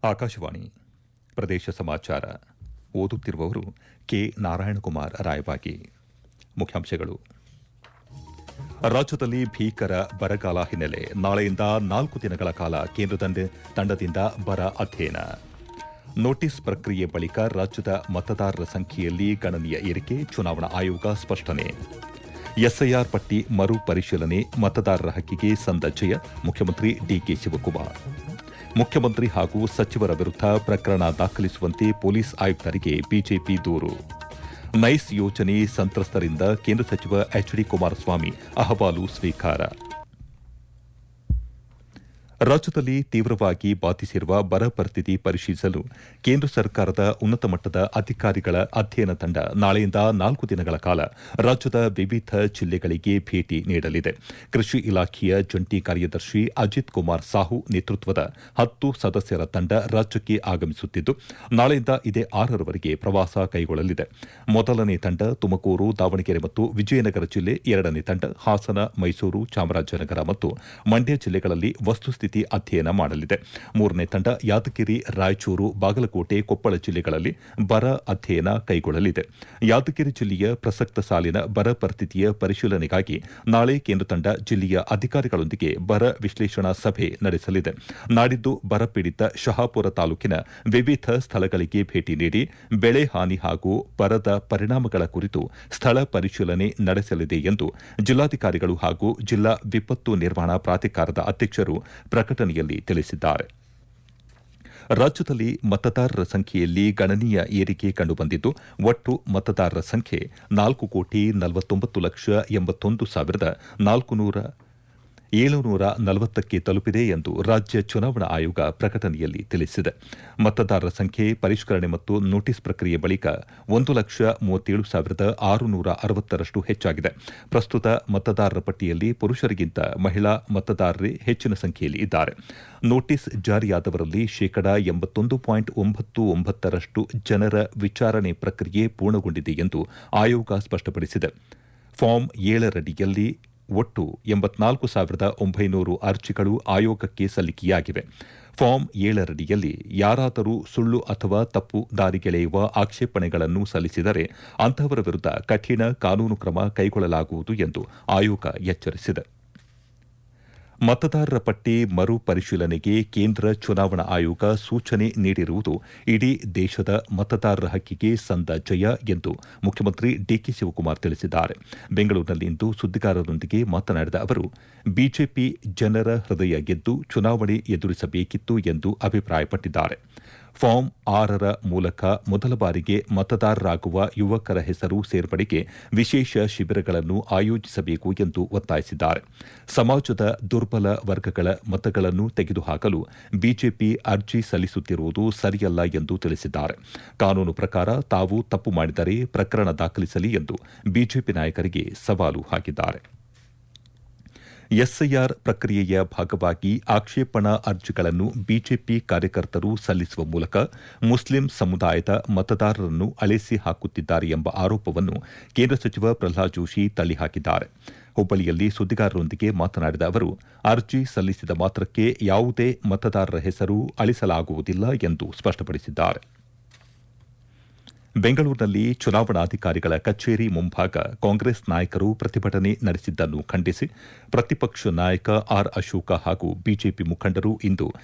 ಆಕಾಶವಾಣಿ ಪ್ರದೇಶ ಸಮಾಚಾರ ಓದುತ್ತಿರುವವರು ಕೆ ನಾರಾಯಣಕುಮಾರ್ ರಾಯಬಾಗಿ ಮುಖ್ಯಾಂಶಗಳು ರಾಜ್ಯದಲ್ಲಿ ಭೀಕರ ಬರಗಾಲ ಹಿನ್ನೆಲೆ ನಾಳೆಯಿಂದ ನಾಲ್ಕು ದಿನಗಳ ಕಾಲ ಕೇಂದ್ರ ತಂಡದಿಂದ ಬರ ಅಧ್ಯಯನ ನೋಟಿಸ್ ಪ್ರಕ್ರಿಯೆ ಬಳಿಕ ರಾಜ್ಯದ ಮತದಾರರ ಸಂಖ್ಯೆಯಲ್ಲಿ ಗಣನೀಯ ಏರಿಕೆ ಚುನಾವಣಾ ಆಯೋಗ ಸ್ಪಷ್ಟನೆ ಎಸ್ಐಆರ್ ಪಟ್ಟಿ ಮರು ಪರಿಶೀಲನೆ ಮತದಾರರ ಹಕ್ಕಿಗೆ ಸಂದ ಜಯ ಮುಖ್ಯಮಂತ್ರಿ ಡಿಕೆ ಶಿವಕುಮಾರ್ ಮುಖ್ಯಮಂತ್ರಿ ಹಾಗೂ ಸಚಿವರ ವಿರುದ್ಧ ಪ್ರಕರಣ ದಾಖಲಿಸುವಂತೆ ಪೊಲೀಸ್ ಆಯುಕ್ತರಿಗೆ ಬಿಜೆಪಿ ದೂರು ನೈಸ್ ಯೋಜನೆ ಸಂತ್ರಸ್ತರಿಂದ ಕೇಂದ್ರ ಸಚಿವ ಎಚ್ ಡಿ ಕುಮಾರಸ್ವಾಮಿ ಅಹವಾಲು ಸ್ವೀಕಾರ ರಾಜ್ಯದಲ್ಲಿ ತೀವ್ರವಾಗಿ ಬಾಧಿಸಿರುವ ಬರ ಪರಿಸ್ಥಿತಿ ಪರಿಶೀಲಿಸಲು ಕೇಂದ್ರ ಸರ್ಕಾರದ ಉನ್ನತ ಮಟ್ಟದ ಅಧಿಕಾರಿಗಳ ಅಧ್ಯಯನ ತಂಡ ನಾಳೆಯಿಂದ ನಾಲ್ಕು ದಿನಗಳ ಕಾಲ ರಾಜ್ಯದ ವಿವಿಧ ಜಿಲ್ಲೆಗಳಿಗೆ ಭೇಟಿ ನೀಡಲಿದೆ ಕೃಷಿ ಇಲಾಖೆಯ ಜಂಟಿ ಕಾರ್ಯದರ್ಶಿ ಅಜಿತ್ ಕುಮಾರ್ ಸಾಹು ನೇತೃತ್ವದ ಹತ್ತು ಸದಸ್ಯರ ತಂಡ ರಾಜ್ಯಕ್ಕೆ ಆಗಮಿಸುತ್ತಿದ್ದು ನಾಳೆಯಿಂದ ಇದೇ ಆರರವರೆಗೆ ಪ್ರವಾಸ ಕೈಗೊಳ್ಳಲಿದೆ ಮೊದಲನೇ ತಂಡ ತುಮಕೂರು ದಾವಣಗೆರೆ ಮತ್ತು ವಿಜಯನಗರ ಜಿಲ್ಲೆ ಎರಡನೇ ತಂಡ ಹಾಸನ ಮೈಸೂರು ಚಾಮರಾಜನಗರ ಮತ್ತು ಮಂಡ್ಯ ಜಿಲ್ಲೆಗಳಲ್ಲಿ ವಸ್ತುಸ್ಥಿತಿ ಅಧ್ಯಯನ ಮಾಡಲಿದೆ ಮೂರನೇ ತಂಡ ಯಾದಗಿರಿ ರಾಯಚೂರು ಬಾಗಲಕೋಟೆ ಕೊಪ್ಪಳ ಜಿಲ್ಲೆಗಳಲ್ಲಿ ಬರ ಅಧ್ಯಯನ ಕೈಗೊಳ್ಳಲಿದೆ ಯಾದಗಿರಿ ಜಿಲ್ಲೆಯ ಪ್ರಸಕ್ತ ಸಾಲಿನ ಬರ ಪರಿಸ್ಥಿತಿಯ ಪರಿಶೀಲನೆಗಾಗಿ ನಾಳೆ ಕೇಂದ್ರ ತಂಡ ಜಿಲ್ಲೆಯ ಅಧಿಕಾರಿಗಳೊಂದಿಗೆ ಬರ ವಿಶ್ಲೇಷಣಾ ಸಭೆ ನಡೆಸಲಿದೆ ನಾಡಿದ್ದು ಬರಪೀಡಿತ ಶಹಾಪುರ ತಾಲೂಕಿನ ವಿವಿಧ ಸ್ಥಳಗಳಿಗೆ ಭೇಟಿ ನೀಡಿ ಬೆಳೆ ಹಾನಿ ಹಾಗೂ ಬರದ ಪರಿಣಾಮಗಳ ಕುರಿತು ಸ್ಥಳ ಪರಿಶೀಲನೆ ನಡೆಸಲಿದೆ ಎಂದು ಜಿಲ್ಲಾಧಿಕಾರಿಗಳು ಹಾಗೂ ಜಿಲ್ಲಾ ವಿಪತ್ತು ನಿರ್ವಹಣಾ ಪ್ರಾಧಿಕಾರದ ಅಧ್ಯಕ್ಷರು ಪ್ರಕಟಣೆಯಲ್ಲಿ ತಿಳಿಸಿದ್ದಾರೆ ರಾಜ್ಯದಲ್ಲಿ ಮತದಾರರ ಸಂಖ್ಯೆಯಲ್ಲಿ ಗಣನೀಯ ಏರಿಕೆ ಕಂಡುಬಂದಿದ್ದು ಒಟ್ಟು ಮತದಾರರ ಸಂಖ್ಯೆ ನಾಲ್ಕು ಕೋಟಿ ನಲವತ್ತೊಂಬತ್ತು ಲಕ್ಷ ಎಂಬತ್ತೊಂದು ಸಾವಿರದ ನಾಲ್ಕುನೂರ ಏಳುನೂರ ನಲವತ್ತಕ್ಕೆ ತಲುಪಿದೆ ಎಂದು ರಾಜ್ಯ ಚುನಾವಣಾ ಆಯೋಗ ಪ್ರಕಟಣೆಯಲ್ಲಿ ತಿಳಿಸಿದೆ ಮತದಾರರ ಸಂಖ್ಯೆ ಪರಿಷ್ಕರಣೆ ಮತ್ತು ನೋಟಿಸ್ ಪ್ರಕ್ರಿಯೆ ಬಳಿಕ ಒಂದು ಲಕ್ಷ ಮೂವತ್ತೇಳು ಸಾವಿರದ ಆರುನೂರ ಅರವತ್ತರಷ್ಟು ಹೆಚ್ಚಾಗಿದೆ ಪ್ರಸ್ತುತ ಮತದಾರರ ಪಟ್ಟಿಯಲ್ಲಿ ಪುರುಷರಿಗಿಂತ ಮಹಿಳಾ ಮತದಾರರೇ ಹೆಚ್ಚಿನ ಸಂಖ್ಯೆಯಲ್ಲಿ ಇದ್ದಾರೆ ನೋಟಿಸ್ ಜಾರಿಯಾದವರಲ್ಲಿ ಶೇಕಡಾ ಎಂಬತ್ತೊಂದು ಪಾಯಿಂಟ್ ಒಂಬತ್ತು ಒಂಬತ್ತರಷ್ಟು ಜನರ ವಿಚಾರಣೆ ಪ್ರಕ್ರಿಯೆ ಪೂರ್ಣಗೊಂಡಿದೆ ಎಂದು ಆಯೋಗ ಸ್ಪಷ್ಟಪಡಿಸಿದೆ ಫಾರ್ಮ್ ಏಳರಡಿಯಲ್ಲಿ ಒಟ್ಟು ಎಂಬತ್ನಾಲ್ಕು ಸಾವಿರದ ಒಂಬೈನೂರು ಅರ್ಜಿಗಳು ಆಯೋಗಕ್ಕೆ ಸಲ್ಲಿಕೆಯಾಗಿವೆ ಫಾರ್ಮ್ ಏಳರಡಿಯಲ್ಲಿ ಯಾರಾದರೂ ಸುಳ್ಳು ಅಥವಾ ತಪ್ಪು ದಾರಿಗೆಳೆಯುವ ಆಕ್ಷೇಪಣೆಗಳನ್ನು ಸಲ್ಲಿಸಿದರೆ ಅಂತಹವರ ವಿರುದ್ಧ ಕಠಿಣ ಕಾನೂನು ಕ್ರಮ ಕೈಗೊಳ್ಳಲಾಗುವುದು ಎಂದು ಆಯೋಗ ಎಚ್ಚರಿಸಿದೆ ಮತದಾರರ ಪಟ್ಟಿ ಮರು ಪರಿಶೀಲನೆಗೆ ಕೇಂದ್ರ ಚುನಾವಣಾ ಆಯೋಗ ಸೂಚನೆ ನೀಡಿರುವುದು ಇಡೀ ದೇಶದ ಮತದಾರರ ಹಕ್ಕಿಗೆ ಸಂದ ಜಯ ಎಂದು ಮುಖ್ಯಮಂತ್ರಿ ಡಿಕೆ ಶಿವಕುಮಾರ್ ತಿಳಿಸಿದ್ದಾರೆ ಬೆಂಗಳೂರಿನಲ್ಲಿಂದು ಸುದ್ದಿಗಾರರೊಂದಿಗೆ ಮಾತನಾಡಿದ ಅವರು ಬಿಜೆಪಿ ಜನರ ಹೃದಯ ಗೆದ್ದು ಚುನಾವಣೆ ಎದುರಿಸಬೇಕಿತ್ತು ಎಂದು ಅಭಿಪ್ರಾಯಪಟ್ಟಿದ್ದಾರೆ ಫಾರ್ಮ್ ಆರರ ಮೂಲಕ ಮೊದಲ ಬಾರಿಗೆ ಮತದಾರರಾಗುವ ಯುವಕರ ಹೆಸರು ಸೇರ್ಪಡೆಗೆ ವಿಶೇಷ ಶಿಬಿರಗಳನ್ನು ಆಯೋಜಿಸಬೇಕು ಎಂದು ಒತ್ತಾಯಿಸಿದ್ದಾರೆ ಸಮಾಜದ ದುರ್ಬಲ ವರ್ಗಗಳ ಮತಗಳನ್ನು ತೆಗೆದುಹಾಕಲು ಬಿಜೆಪಿ ಅರ್ಜಿ ಸಲ್ಲಿಸುತ್ತಿರುವುದು ಸರಿಯಲ್ಲ ಎಂದು ತಿಳಿಸಿದ್ದಾರೆ ಕಾನೂನು ಪ್ರಕಾರ ತಾವು ತಪ್ಪು ಮಾಡಿದರೆ ಪ್ರಕರಣ ದಾಖಲಿಸಲಿ ಎಂದು ಬಿಜೆಪಿ ನಾಯಕರಿಗೆ ಸವಾಲು ಹಾಕಿದ್ದಾರೆ ಎಸ್ಐಆರ್ ಪ್ರಕ್ರಿಯೆಯ ಭಾಗವಾಗಿ ಆಕ್ಷೇಪಣಾ ಅರ್ಜಿಗಳನ್ನು ಬಿಜೆಪಿ ಕಾರ್ಯಕರ್ತರು ಸಲ್ಲಿಸುವ ಮೂಲಕ ಮುಸ್ಲಿಂ ಸಮುದಾಯದ ಮತದಾರರನ್ನು ಅಳಿಸಿ ಹಾಕುತ್ತಿದ್ದಾರೆ ಎಂಬ ಆರೋಪವನ್ನು ಕೇಂದ್ರ ಸಚಿವ ಪ್ರಹ್ಲಾದ್ ಜೋಶಿ ತಳ್ಳಿಹಾಕಿದ್ದಾರೆ ಹುಬ್ಬಳ್ಳಿಯಲ್ಲಿ ಸುದ್ದಿಗಾರರೊಂದಿಗೆ ಮಾತನಾಡಿದ ಅವರು ಅರ್ಜಿ ಸಲ್ಲಿಸಿದ ಮಾತ್ರಕ್ಕೆ ಯಾವುದೇ ಮತದಾರರ ಹೆಸರು ಅಳಿಸಲಾಗುವುದಿಲ್ಲ ಎಂದು ಸ್ಪಷ್ಟಪಡಿಸಿದ್ದಾರೆ ಬೆಂಗಳೂರಿನಲ್ಲಿ ಚುನಾವಣಾಧಿಕಾರಿಗಳ ಕಚೇರಿ ಮುಂಭಾಗ ಕಾಂಗ್ರೆಸ್ ನಾಯಕರು ಪ್ರತಿಭಟನೆ ನಡೆಸಿದ್ದನ್ನು ಖಂಡಿಸಿ ಪ್ರತಿಪಕ್ಷ ನಾಯಕ ಆರ್ ಅಶೋಕ ಹಾಗೂ ಬಿಜೆಪಿ ಮುಖಂಡರು ಇಂದು